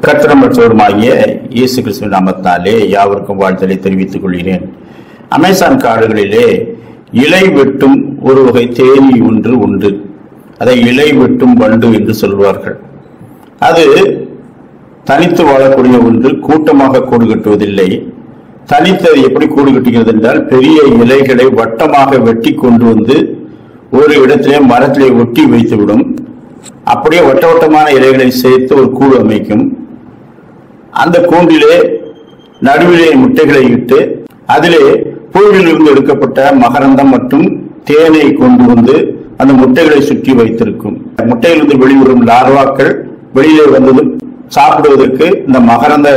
கத்திரமற்றவருமாகிய இயேசு கிறிஸ்துவின் நாமத்தாலே யாவருக்கும் வாழ்த்தலை தெரிவித்துக் கொள்கிறேன் அமேசான் காடுகளிலே இலை வெட்டும் ஒரு வகை தேனி ஒன்று உண்டு அதை இலை வெட்டும் வண்டு என்று சொல்வார்கள் அது தனித்து வாழக்கூடிய ஒன்று கூட்டமாக கூடு கட்டுவதில்லை தனித்து அது எப்படி கூடு கட்டுகிறது என்றால் பெரிய இலைகளை வட்டமாக வெட்டி கொண்டு வந்து ஒரு இடத்திலே மரத்திலே ஒட்டி வைத்துவிடும் அப்படியே வட்ட வட்டமான இலைகளை சேர்த்து ஒரு கூடு அமைக்கும் அந்த கூண்டிலே நடுவிலே முட்டைகளை இட்டு அதிலே புழுவிலிருந்து எடுக்கப்பட்ட மகரந்தம் மற்றும் தேனை கொண்டு வந்து அந்த முட்டைகளை சுற்றி வைத்திருக்கும் முட்டையிலிருந்து வெளிவரும் லார்வாக்கள் வெளியிலே வந்ததும் சாப்பிடுவதற்கு இந்த மகரந்த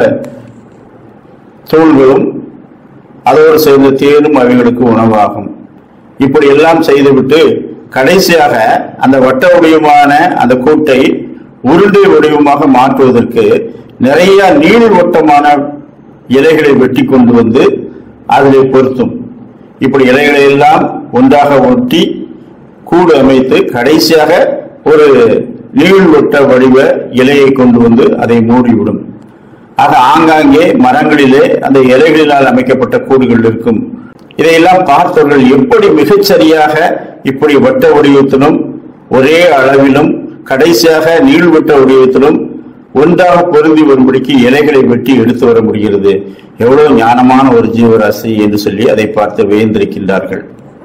தூள்களும் அதோடு சேர்ந்த தேனும் அவைகளுக்கு உணவாகும் இப்படி எல்லாம் செய்துவிட்டு கடைசியாக அந்த வட்ட வடிவமான அந்த கூட்டை உருண்டை வடிவமாக மாற்றுவதற்கு நிறைய நீள்வட்டமான இலைகளை வெட்டி கொண்டு வந்து அதிலே பொருத்தும் இப்படி இலைகளை எல்லாம் ஒன்றாக ஒட்டி கூடு அமைத்து கடைசியாக ஒரு நீள்வட்ட வடிவ இலையை கொண்டு வந்து அதை மூடிவிடும் ஆக ஆங்காங்கே மரங்களிலே அந்த இலைகளினால் அமைக்கப்பட்ட கூடுகள் இருக்கும் இதையெல்லாம் பார்த்தவர்கள் எப்படி மிகச்சரியாக இப்படி வட்ட வடிவத்திலும் ஒரே அளவிலும் கடைசியாக நீள்வட்ட வடிவத்திலும் ஒன்றாக பொருந்தி வரும்படிக்கு இலைகளை வெட்டி எடுத்து வர முடிகிறது எவ்வளவு ஞானமான ஒரு ஜீவராசி என்று சொல்லி அதை பார்த்து வியந்திருக்கின்றார்கள்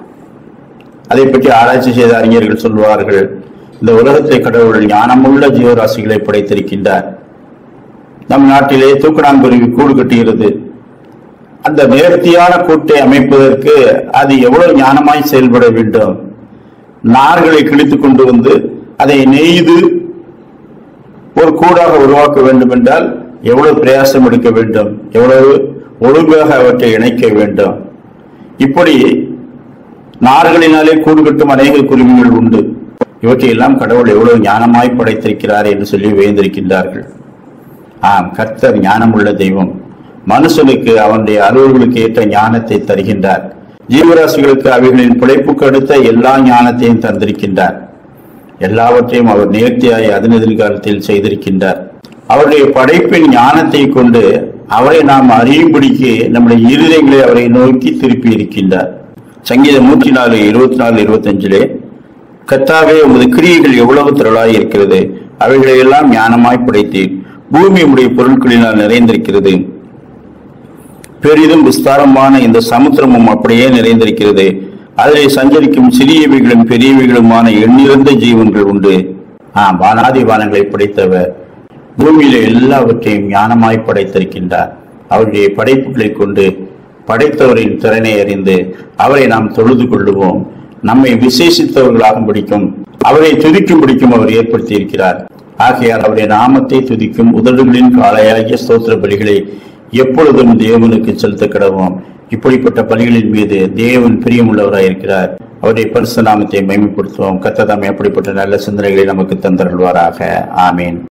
அதை பற்றி ஆராய்ச்சி செய்த அறிஞர்கள் சொல்வார்கள் இந்த உலகத்தை கடவுள் ஞானமுள்ள ஜீவராசிகளை படைத்திருக்கின்றார் நம் நாட்டிலே தூக்கணாங்குருவி கூடு கட்டுகிறது அந்த நேர்த்தியான கூட்டை அமைப்பதற்கு அது எவ்வளவு ஞானமாய் செயல்பட வேண்டும் நார்களை கிழித்துக் கொண்டு வந்து அதை நெய்து ஒரு கூடாக உருவாக்க வேண்டும் என்றால் எவ்வளவு பிரயாசம் எடுக்க வேண்டும் எவ்வளவு ஒழுங்காக அவற்றை இணைக்க வேண்டும் இப்படி நார்களினாலே கூடு கட்டும் அநேக குருவிகள் உண்டு இவற்றையெல்லாம் கடவுள் எவ்வளவு ஞானமாய் படைத்திருக்கிறார் என்று சொல்லி வியந்திருக்கின்றார்கள் ஆம் கர்த்தர் ஞானமுள்ள தெய்வம் மனுஷனுக்கு அவனுடைய அலுவல்களுக்கு ஏற்ற ஞானத்தை தருகின்றார் ஜீவராசிகளுக்கு அவைகளின் பிழைப்புக்கு அடுத்த எல்லா ஞானத்தையும் தந்திருக்கின்றார் எல்லாவற்றையும் அவர் நேர்த்தியாய் அதன் எதிர்காலத்தில் செய்திருக்கின்றார் அவருடைய படைப்பின் ஞானத்தை கொண்டு அவரை நாம் அறியும்படிக்கு நம்முடைய இருதயங்களை அவரை நோக்கி திருப்பி இருக்கின்றார் சங்கீதம் நூற்றி நாலு இருபத்தி நாலு இருபத்தஞ்சிலே கத்தாவே உமது கிரியைகள் எவ்வளவு திரளாய் இருக்கிறது அவைகளை எல்லாம் ஞானமாய் படைத்தீர் பூமி உடைய பொருட்களினால் நிறைந்திருக்கிறது பெரிதும் விஸ்தாரமான இந்த சமுத்திரமும் அப்படியே நிறைந்திருக்கிறது அதிலே சஞ்சரிக்கும் சிறியவைகளும் பெரியவைகளுமான எண்ணிறந்த ஜீவன்கள் உண்டு ஆ வானாதி வானங்களை படைத்தவர் பூமியில எல்லாவற்றையும் ஞானமாய் படைத்திருக்கின்றார் அவருடைய படைப்புகளை கொண்டு படைத்தவரின் திறனை அறிந்து அவரை நாம் தொழுது கொள்ளுவோம் நம்மை விசேஷித்தவர்களாக பிடிக்கும் அவரை துதிக்கும் பிடிக்கும் அவர் ஏற்படுத்தி இருக்கிறார் ஆகையால் அவருடைய நாமத்தை துதிக்கும் உதடுகளின் காலையாகிய ஸ்தோத்திர பலிகளை எப்பொழுதும் தேவனுக்கு செலுத்த கிடவோம் இப்படிப்பட்ட பலிகளின் மீது தேவன் பிரியமுள்ளவராய் இருக்கிறார் அவருடைய பரிசு நாமத்தை மேம்படுத்துவோம் கத்ததாமே அப்படிப்பட்ட நல்ல சிந்தனைகளை நமக்கு தந்தருள்வாராக ஆமீன்